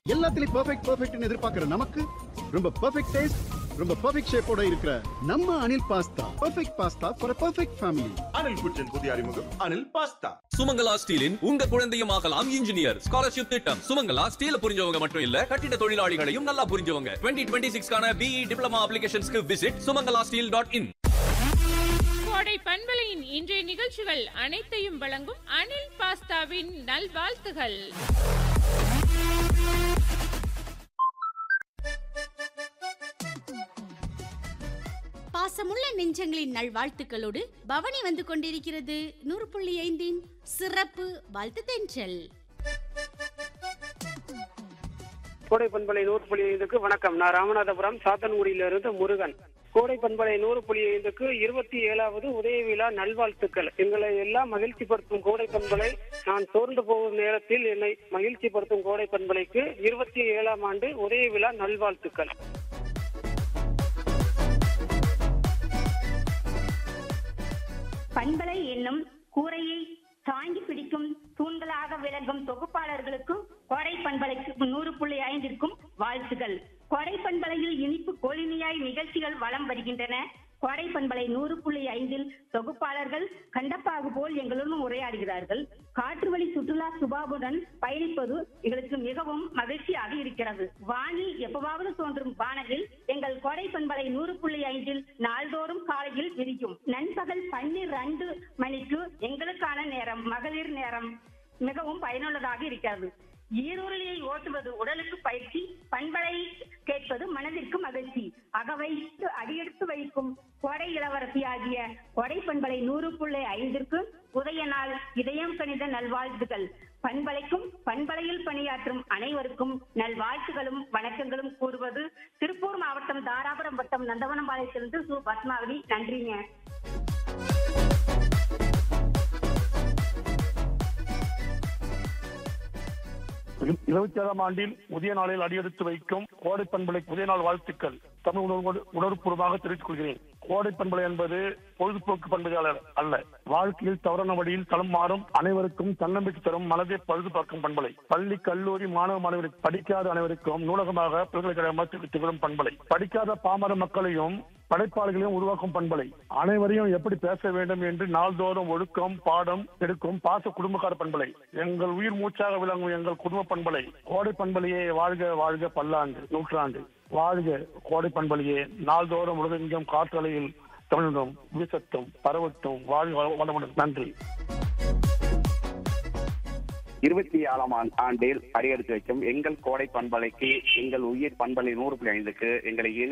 எல்லாத்துலயும் பெர்ஃபெக்ட் பெர்ஃபெக்ட்னு எதிர்பார்க்கிற நமக்கு ரொம்ப பெர்ஃபெக்ட் டேஸ்ட் ரொம்ப பெர்ஃபெக்ட் ஷேப்போட இருக்கிற நம்ம Anil pasta perfect pasta for perfect family Anil குச்சின் புதிய அறிமுகம் அனில் பாஸ்தா சுமங்கலா ஸ்டீலின் உங்க குழந்தையும் ஆகலாம் இன்ஜினியர் ஸ்காலர்ஷிப் திட்டம் சுமங்கலா ஸ்டீல புரிஞ்சவங்க மட்டும் இல்ல கட்டிட தொழிலாளிகளையும் நல்லா புரிஞ்சவங்க டுவெண்ட்டி டுவெண்ட்டி சிக்ஸ்க்கான பிஇ டிப்ளமா அப்ளிகேஷன்ஸ்க்கு visit Sumangala steel dot in Kodai பண்பலையின் இன்றைய நிகழ்ச்சிகள் அனைத்தையும் வழங்கும் அனில் பாஸ்தாவின் நல்வாழ்த்துகள் பாசமுள்ள நெஞ்சங்களின் நல்வாழ்த்துக்களோடு பவனி வந்து கொண்டிருக்கிறது நூறு புள்ளி ஐந்தின் சிறப்பு வாழ்த்து தென்றல் கோடை பண்பலை நூறு புள்ளி ஐந்துக்கு வணக்கம் நான் ராமநாதபுரம் சாத்தன்குடியிலிருந்து முருகன் கோடை பண்பலை நூறு புள்ளி ஐந்துக்கு இருபத்தி ஏழாவது உதய விழா நல்வாழ்த்துக்கள் எங்களை எல்லாம் மகிழ்ச்சிப்படுத்தும் கோடை பண்பலை நான் சோர்ந்து போகும் நேரத்தில் என்னை மகிழ்ச்சிப்படுத்தும் கோடை பண்பலைக்கு இருபத்தி ஏழாம் ஆண்டு உதய விழா நல்வாழ்த்துக்கள் பண்பலை என்னும் கூரையை தாங்கி பிடிக்கும் தூண்களாக விளங்கும் தொகுப்பாளர்களுக்கும் கொடை பண்பலைக்கு நூறு புள்ளி ஐந்திற்கும் வாழ்த்துகள் கொடை பண்பலையில் இனிப்பு கோலினியாய் நிகழ்ச்சிகள் வலம் வருகின்றன கொடை பண்பலை நூறு புள்ளி ஐந்தில் தொகுப்பாளர்கள் கண்டப்பாகு போல் எங்களுடன் உரையாடுகிறார்கள் காற்று வழி சுற்றுலா சுபாவுடன் பயணிப்பது எங்களுக்கு மிகவும் மகிழ்ச்சியாக இருக்கிறது வானில் எப்பவாவது தோன்றும் வானவில் எங்கள் கொடை பண்பலை நூறு புள்ளி ஐந்தில் நாள்தோறும் காலையில் விரிக்கும் நண்பகல் பன்னிரண்டு மணிக்கு எங்களுக்கான நேரம் மகளிர் நேரம் மிகவும் பயனுள்ளதாக இருக்கிறது ஈருருளியை ஓட்டுவது உடலுக்கு பயிற்சி பண்பலை கேட்பது மனதிற்கு மகிழ்ச்சி அகவை அடியெடுத்து வைக்கும் கொடை இளவரசி ஆகிய கொடை பண்பலை நூறு புள்ளி ஐந்திற்கு உதய நாள் இதயம் கணித நல்வாழ்த்துகள் பண்பலைக்கும் பண்பலையில் பணியாற்றும் அனைவருக்கும் நல்வாழ்த்துகளும் வணக்கங்களும் கூறுவது திருப்பூர் மாவட்டம் தாராபுரம் வட்டம் நந்தவனம்பாளையத்திலிருந்து சு பத்மாவதி நன்றிங்க இருபத்தி ஏழாம் ஆண்டில் புதிய நாளில் அடியெடுத்து வைக்கும் கோடை பண்பலை புதிய நாள் வாழ்த்துக்கள் தமிழ் உணர்வோடு உணர்வுபூர்வமாக தெரிவித்துக் கொள்கிறேன் கோடை பண்பலை என்பது பொழுதுபோக்கு பண்புகள் அல்ல வாழ்க்கையில் தவறான வழியில் தளம் மாறும் அனைவருக்கும் தன்னம்பிக்கை தரும் மனதை பழுது பார்க்கும் பண்பலை பள்ளி கல்லூரி மாணவ மாணவர்களுக்கு படிக்காத அனைவருக்கும் நூலகமாக பல்கலைக்கழகமாக திகழும் பண்பலை படிக்காத பாமர மக்களையும் படைப்பாளிகளையும் உருவாக்கும் பண்பலை அனைவரையும் எப்படி பேச வேண்டும் என்று நாள்தோறும் ஒழுக்கம் பாடம் எடுக்கும் பாச குடும்பக்கார பண்பலை எங்கள் உயிர் மூச்சாக விளங்கும் எங்கள் குடும்ப பண்பலை கோடை பண்பலையே வாழ்க வாழ்க பல்லாண்டு நூற்றாண்டு வாழ்க கோடை பண்பலையே நாள்தோறும் உலகெங்கும் காற்றலையில் தமிழிடம் வீசட்டும் பரவட்டும் வாழ்க வளமுடன் நன்றி இருபத்தி ஏழாம் ஆண்- ஆண்டில் அடியெடுத்து வைக்கும் எங்கள் கோடை பண்பலைக்கு எங்கள் உயிர் பண்பலை நூறு புள்ளி ஐந்துக்கு எங்களை இணை